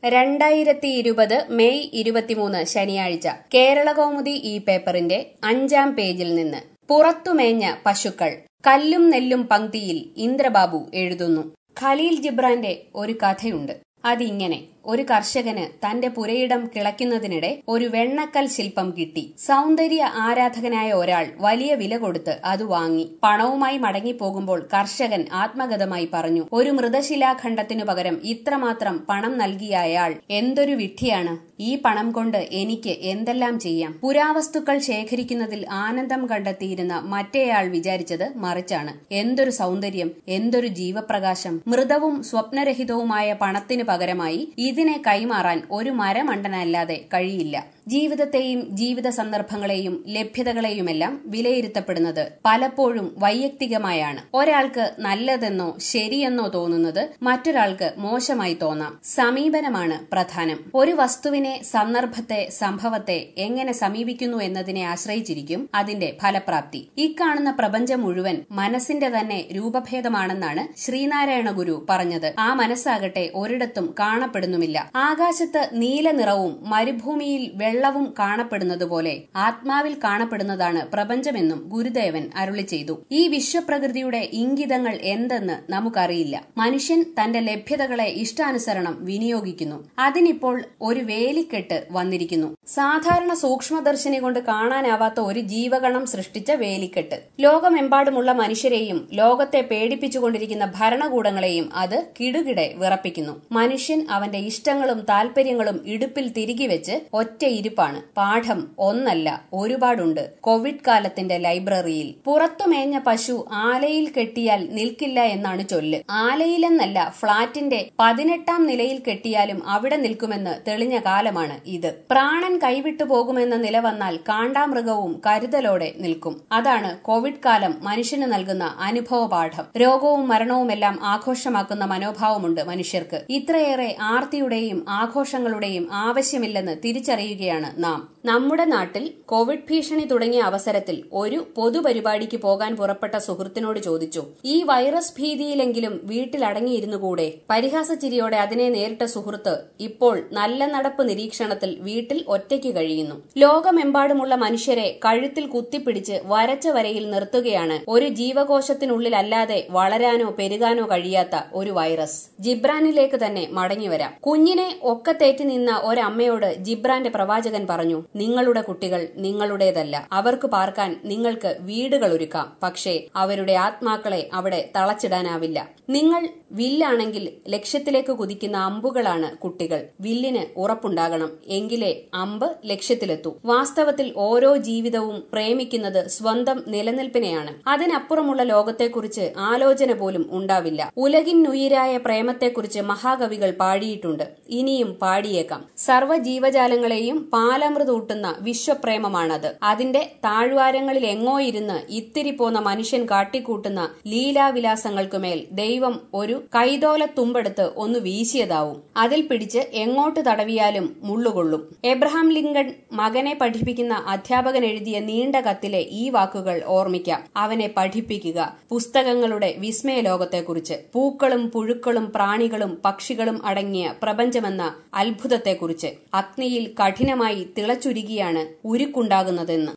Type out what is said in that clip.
രണ്ടായിരത്തി ഇരുപത് മെയ് ഇരുപത്തിമൂന്ന് ശനിയാഴ്ച കേരളകൗമുദി ഈ പേപ്പറിന്റെ അഞ്ചാം പേജിൽ നിന്ന് പുറത്തുമേഞ്ഞ പശുക്കൾ കല്ലും നെല്ലും പങ്ക്തിയിൽ ഇന്ദ്രബാബു എഴുതുന്നു ഖലീൽ ജിബ്രാന്റെ ഒരു കഥയുണ്ട് അതിങ്ങനെ ഒരു കർഷകന് തന്റെ പുരയിടം കിളയ്ക്കുന്നതിനിടെ ഒരു വെണ്ണക്കൽ ശില്പം കിട്ടി സൗന്ദര്യ ആരാധകനായ ഒരാൾ വലിയ വില കൊടുത്ത് അത് വാങ്ങി പണവുമായി മടങ്ങിപ്പോകുമ്പോൾ കർഷകൻ ആത്മഗതമായി പറഞ്ഞു ഒരു മൃതശിലാഖണ്ഡത്തിനു പകരം ഇത്രമാത്രം പണം നൽകിയ അയാൾ എന്തൊരു വിഡ്ഢിയാണ് ഈ പണം കൊണ്ട് എനിക്ക് എന്തെല്ലാം ചെയ്യാം പുരാവസ്തുക്കൾ ശേഖരിക്കുന്നതിൽ ആനന്ദം കണ്ടെത്തിയിരുന്ന മറ്റേയാൾ വിചാരിച്ചത് മറിച്ചാണ് എന്തൊരു സൗന്ദര്യം എന്തൊരു ജീവപ്രകാശം മൃതവും സ്വപ്നരഹിതവുമായ പണത്തിനു പകരമായി ഇതിനെ കൈമാറാൻ ഒരു മരമണ്ടനല്ലാതെ കഴിയില്ല ജീവിതത്തെയും ജീവിത സന്ദർഭങ്ങളെയും ലഭ്യതകളെയുമെല്ലാം വിലയിരുത്തപ്പെടുന്നത് പലപ്പോഴും വൈയക്തികമായാണ് ഒരാൾക്ക് നല്ലതെന്നോ ശരിയെന്നോ തോന്നുന്നത് മറ്റൊരാൾക്ക് മോശമായി തോന്നാം സമീപനമാണ് പ്രധാനം ഒരു വസ്തുവിനെ സന്ദർഭത്തെ സംഭവത്തെ എങ്ങനെ സമീപിക്കുന്നു എന്നതിനെ ആശ്രയിച്ചിരിക്കും അതിന്റെ ഫലപ്രാപ്തി ഇക്കാണുന്ന പ്രപഞ്ചം മുഴുവൻ മനസ്സിന്റെ തന്നെ രൂപഭേദമാണെന്നാണ് ശ്രീനാരായണ ഗുരു പറഞ്ഞത് ആ മനസ്സാകട്ടെ ഒരിടത്തും കാണപ്പെടുന്നുമില്ല ആകാശത്ത് നീല നിറവും മരുഭൂമിയിൽ വെള്ളവും കാണപ്പെടുന്നതുപോലെ ആത്മാവിൽ കാണപ്പെടുന്നതാണ് പ്രപഞ്ചമെന്നും ഗുരുദേവൻ അരുളി ചെയ്തു ഈ വിശ്വപ്രകൃതിയുടെ ഇംഗിതങ്ങൾ എന്തെന്ന് നമുക്കറിയില്ല മനുഷ്യൻ തന്റെ ലഭ്യതകളെ ഇഷ്ടാനുസരണം വിനിയോഗിക്കുന്നു അതിനിപ്പോൾ ഒരു വേലിക്കെട്ട് വന്നിരിക്കുന്നു സാധാരണ സൂക്ഷ്മദർശിനി കൊണ്ട് കാണാനാവാത്ത ഒരു ജീവഗണം സൃഷ്ടിച്ച വേലിക്കെട്ട് ലോകമെമ്പാടുമുള്ള മനുഷ്യരെയും ലോകത്തെ പേടിപ്പിച്ചുകൊണ്ടിരിക്കുന്ന ഭരണകൂടങ്ങളെയും അത് കിടുകിടെ വിറപ്പിക്കുന്നു മനുഷ്യൻ അവന്റെ ഇഷ്ടങ്ങളും താൽപര്യങ്ങളും ഇടുപ്പിൽ തിരികെ വെച്ച് ഒറ്റ ഇരിപ്പാണ് പാഠം ഒന്നല്ല ഒരുപാടുണ്ട് കോവിഡ് കാലത്തിന്റെ ലൈബ്രറിയിൽ പുറത്തുമേഞ്ഞ പശു ആലയിൽ കെട്ടിയാൽ നിൽക്കില്ല എന്നാണ് ചൊല്ല് ആലയിലെന്നല്ല ഫ്ളാറ്റിന്റെ പതിനെട്ടാം നിലയിൽ കെട്ടിയാലും അവിടെ നിൽക്കുമെന്ന് തെളിഞ്ഞ കാലമാണ് ഇത് പ്രാണൻ കൈവിട്ടു പോകുമെന്ന നില വന്നാൽ കാണ്ടാമൃഗവും കരുതലോടെ നിൽക്കും അതാണ് കോവിഡ് കാലം മനുഷ്യന് നൽകുന്ന അനുഭവ പാഠം രോഗവും മരണവുമെല്ലാം ആഘോഷമാക്കുന്ന മനോഭാവമുണ്ട് മനുഷ്യർക്ക് ഇത്രയേറെ ആർത്തിയുടെയും ആഘോഷങ്ങളുടെയും ആവശ്യമില്ലെന്ന് തിരിച്ചറിയുകയാണ് നാം നമ്മുടെ നാട്ടിൽ കോവിഡ് ഭീഷണി തുടങ്ങിയ അവസരത്തിൽ ഒരു പൊതുപരിപാടിക്ക് പോകാൻ പുറപ്പെട്ട സുഹൃത്തിനോട് ചോദിച്ചു ഈ വൈറസ് ഭീതിയിലെങ്കിലും വീട്ടിലടങ്ങിയിരുന്നു കൂടെ പരിഹാസച്ചിരിയോടെ അതിനെ നേരിട്ട സുഹൃത്ത് ഇപ്പോൾ നല്ല നടപ്പ് നിരീക്ഷണത്തിൽ വീട്ടിൽ ഒറ്റയ്ക്ക് കഴിയുന്നു ലോകമെമ്പാടുമുള്ള മനുഷ്യരെ കഴുത്തിൽ കുത്തിപ്പിടിച്ച് വരച്ച വരയിൽ നിർത്തുകയാണ് ഒരു ജീവകോശത്തിനുള്ളിലല്ലാതെ വളരാനോ പെരുകാനോ കഴിയാത്ത ഒരു വൈറസ് ജിബ്രാനിലേക്ക് തന്നെ മടങ്ങിവരാം കുഞ്ഞിനെ ഒക്കത്തേറ്റി നിന്ന ഒരമ്മയോട് ജിബ്രാന്റെ പ്രവാചകൻ പറഞ്ഞു നിങ്ങളുടെ കുട്ടികൾ നിങ്ങളുടേതല്ല അവർക്ക് പാർക്കാൻ നിങ്ങൾക്ക് വീടുകൾ ഒരുക്കാം പക്ഷേ അവരുടെ ആത്മാക്കളെ അവിടെ തളച്ചിടാനാവില്ല നിങ്ങൾ വില്ലാണെങ്കിൽ ലക്ഷ്യത്തിലേക്ക് കുതിക്കുന്ന അമ്പുകളാണ് കുട്ടികൾ വില്ലിന് ഉറപ്പുണ്ടാകണം എങ്കിലേ അമ്പ് ലക്ഷ്യത്തിലെത്തൂ വാസ്തവത്തിൽ ഓരോ ജീവിതവും പ്രേമിക്കുന്നത് സ്വന്തം നിലനിൽപ്പിനെയാണ് അതിനപ്പുറമുള്ള ലോകത്തെക്കുറിച്ച് ആലോചന പോലും ഉണ്ടാവില്ല ഉലകിനുയിരായ പ്രേമത്തെക്കുറിച്ച് മഹാകവികൾ പാടിയിട്ടുണ്ട് ഇനിയും പാടിയേക്കാം സർവ്വ ജീവജാലങ്ങളെയും പാലമൃതൂട്ടുന്ന വിശ്വപ്രേമമാണത് അതിന്റെ താഴ്വാരങ്ങളിൽ എങ്ങോ ഇരുന്ന് ഇത്തിരി പോന്ന മനുഷ്യൻ കാട്ടിക്കൂട്ടുന്ന ലീലാവിലാസങ്ങൾക്കുമേൽ ദൈവം ഒരു കൈതോല തുമ്പെടുത്ത് ഒന്ന് വീശിയതാവും അതിൽ പിടിച്ച് എങ്ങോട്ട് തടവിയാലും മുള്ളുകൊള്ളും എബ്രഹാം ലിങ്കൺ മകനെ പഠിപ്പിക്കുന്ന അധ്യാപകൻ എഴുതിയ നീണ്ട കത്തിലെ ഈ വാക്കുകൾ ഓർമ്മിക്കാം അവനെ പഠിപ്പിക്കുക പുസ്തകങ്ങളുടെ വിസ്മയ ലോകത്തെക്കുറിച്ച് പൂക്കളും പുഴുക്കളും പ്രാണികളും പക്ഷികളും അടങ്ങിയ പ്രപഞ്ചമെന്ന അത്ഭുതത്തെക്കുറിച്ച് അഗ്നിയിൽ കഠിനമായി തിളച്ചുരുകിയാണ് ഉരുക്കുണ്ടാകുന്നതെന്ന്